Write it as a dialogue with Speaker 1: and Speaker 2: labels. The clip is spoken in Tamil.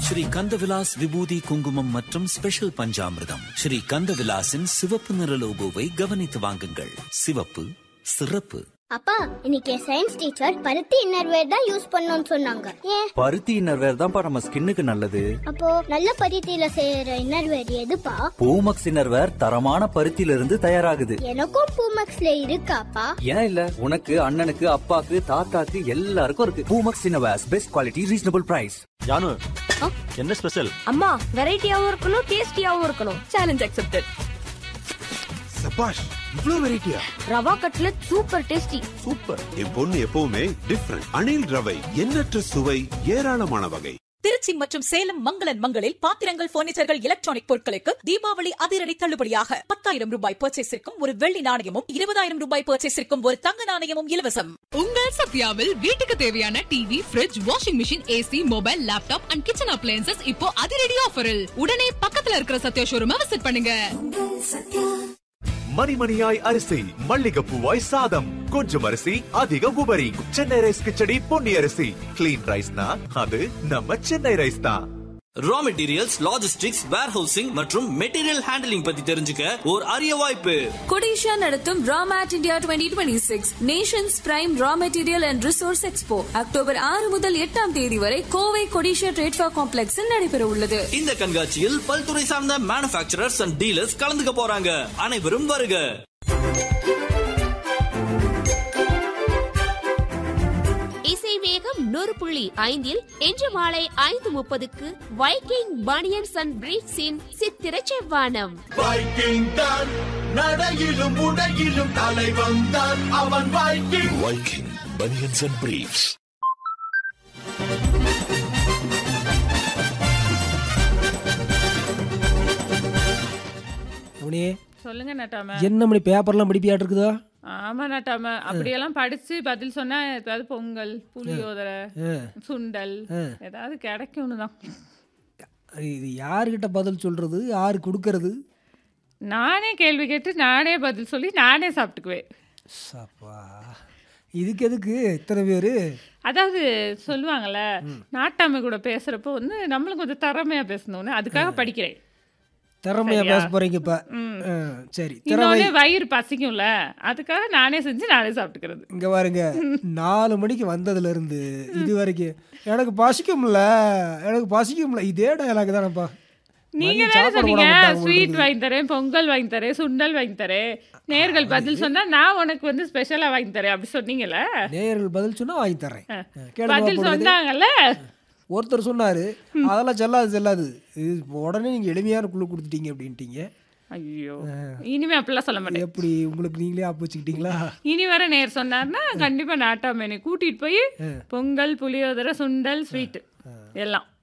Speaker 1: ஸ்ரீ கந்தவிலாஸ் விபூதி குங்குமம் மற்றும் ஸ்பெஷல் பஞ்சாமிர்தம் ஸ்ரீ கந்தவிலாசின் சிவப்பு நிற லோகோவை கவனித்து வாங்குங்கள் சிவப்பு சிறப்பு
Speaker 2: அப்பா இன்னைக்கு சயின்ஸ் டீச்சர் பருத்தி இன்னர்வேர் தான் யூஸ் பண்ணணும்னு சொன்னாங்க ஏன்
Speaker 3: பருத்தி இன்னர்வேர் தான்ப்பா நம்ம ஸ்கின்னுக்கு நல்லது
Speaker 2: அப்போ நல்ல பருத்தியில செய்யற இன்னர்வேர் எதுப்பா
Speaker 3: பூமக்ஸ் இன்னர்வேர் தரமான பருத்தியில இருந்து தயாராகுது
Speaker 2: எனக்கும் பூமக்ஸ்ல இருக்காப்பா
Speaker 3: ஏன் இல்ல உனக்கு அண்ணனுக்கு அப்பாக்கு தாத்தாக்கு எல்லாருக்கும் இருக்கு Poomex innerwears best quality reasonable price
Speaker 4: Jaanu என்ன ஸ்பெஷல்
Speaker 5: அம்மா வெரைட்டியாவும் இருக்கணும் டேஸ்டியாவும் இருக்கணும் சேலஞ்ச் அக்செப்டட்
Speaker 6: சபாஷ் இவ்ளோ வெரைட்டியா
Speaker 5: rava cutlet super tasty
Speaker 6: super என் பொண்ணு எப்பவுமே டிஃப்ரெண்ட் அணில் ரவை எண்ணற்ற சுவை ஏராளமான வகை
Speaker 7: திருச்சி மற்றும் சேலம் மங்களன் மங்களில் பாத்திரங்கள் பர்னிச்சர்கள் எலக்ட்ரானிக் பொருட்களுக்கு தீபாவளி அதிரடி தள்ளுபடியாக பத்தாயிரம் ரூபாய் பர்ச்சேஸிற்கும் ஒரு வெள்ளி நாணயமும் இருபதாயிரம் ரூபாய் பர்ச்சேஸிற்கும் ஒரு தங்க நாணயமும் இலவசம்
Speaker 8: உங்கள் சத்யாவில் வீட்டுக்கு தேவையான TV fridge washing machine AC mobile laptop and kitchen appliances இப்போ அதிரடி ஆஃபரில் உடனே பக்கத்துல இருக்கிற சத்யா ஷோரூமை விசிட் பண்ணுங்க
Speaker 9: மணிமணியாய் அரிசி மல்லிகைப்பூவாய் சாதம் கொஞ்சம் அரிசி அதிக உபரி சென்னை ரைஸ் கிச்சடி பொன்னி அரிசி கிளீன் ரைஸ்னா அது நம்ம சென்னை ரைஸ் தான்
Speaker 1: ரா மெட்டீரியல்ஸ் லாஜிஸ்டிக்ஸ் வேர்ஹவுசிங் மற்றும் மெட்டீரியல் ஹேண்டலிங் பத்தி தெரிஞ்சுக்க ஒரு அரிய வாய்ப்பு
Speaker 10: கொடிஷா நடத்தும் ராமேட் India twenty twenty six nations prime raw material and resource expo October ஆறு முதல் எட்டாம் தேதி வரை கோவை கொடிஷா ட்ரேட்ஃபா காம்ப்ளெக்ஸில் நடைபெற உள்ளது
Speaker 1: இந்த கண்காட்சியில் பல்துறை சார்ந்த மேனுபேக்சரர்ஸ் அண்ட் டீலர்ஸ் கலந்துக்க போறாங்க அனைவரும் வருக
Speaker 11: இசை வேகம் நூறு புள்ளி ஐந்தில் இன்று மாலை ஐந்து முப்பதுக்கு வைக்கிங் பனியன்ஸ் அண்ட் பிரீட்ஸின் சித்திர செவ்வானம்
Speaker 9: வைக்கிங் தான் நடையிலும் உடையிலும் தலை வந்தான் அவன் Viking
Speaker 6: Viking banians and briefs
Speaker 12: அவனே
Speaker 13: சொல்லுங்க நட்டாம
Speaker 12: என்ன மணி பேப்பர்லாம் படிப்பியாட்டு இருக்குதா
Speaker 13: ஆமா நட்டாம அப்படியெல்லாம் படிச்சு பதில் சொன்னா ஏதாவது பொங்கல் புளியோதரை
Speaker 12: ஆ.
Speaker 13: சுண்டல்
Speaker 12: ஆ.
Speaker 13: ஏதாவது கிடைக்கும்னு தான்
Speaker 12: இது யாருக்கிட்ட பதில் சொல்றது யாரு கொடுக்கறது
Speaker 13: நானே கேள்வி கேட்டு நானே பதில் சொல்லி நானே சாப்பிட்டுக்குவேன்
Speaker 12: சப்பா இதுக்கு எதுக்கு இத்தனை பேர்
Speaker 13: அதாவது சொல்லுவாங்கல்ல நாட்டாமை கூட பேசுறப்போ வந்து நம்மளும் கொஞ்சம் திறமையா பேசணும்னு அதுக்காக படிக்கிறேன்
Speaker 12: திறமையா
Speaker 13: சரியா?
Speaker 12: பேச போறீங்க இப்ப
Speaker 13: ம்.
Speaker 12: ஆ, சரி திறமை
Speaker 13: இன்னொன்னு வயிறு பசிக்கும்ல அதுக்காக நானே செஞ்சு நானே சாப்பிட்டுக்கிறது
Speaker 12: இங்க பாருங்க நாலு மணிக்கு வந்ததுல இருந்து இது வரைக்கும் எனக்கு பசிக்கும்ல எனக்கு பசிக்கும்ல இதே டயலாக் தானப்பா
Speaker 13: நீங்க
Speaker 12: மதியம்
Speaker 13: தானே
Speaker 12: சாப்பாடு
Speaker 13: சொன்னீங்க
Speaker 12: போட மாட்டாங்க
Speaker 13: ஸ்வீட்
Speaker 12: உங்களுக்கு.
Speaker 13: வாங்கி தரேன் பொங்கல் வாங்கி தரேன் சுண்டல் வாங்கி தரேன் நேர்கள் பதில் சொன்னா நான் உனக்கு வந்து ஸ்பெஷலா வாங்கி தரேன் அப்படி சொன்னீங்கல்ல
Speaker 12: நேயர்கள் பதில் சொன்னா வாங்கி தர்றேன்
Speaker 13: ஆ.
Speaker 12: கேளுங்க
Speaker 13: பதில்
Speaker 12: பாப்போம் இது.
Speaker 13: சொன்னாங்கல்ல
Speaker 12: ஒருத்தர் சொன்னாரு அதெல்லாம் செல்லாது செல்லாது இது உடனே நீங்க எளிமையான குழு கொடுத்துட்டீங்க அப்படின்ட்டீங்க
Speaker 13: ஐயோ இனிமே அப்படிலாம் சொல்ல மாட்டேன்
Speaker 12: எப்படி உங்களுக்கு நீங்களே ஆப்பு வச்சுக்கிட்டீங்களா
Speaker 13: இனி வர நேர் சொன்னார்னா கண்டிப்பா நாட்டாம என்னை கூட்டிட்டு போய் பொங்கல் புளியோதரை சுண்டல் ஸ்வீட் எல்லாம்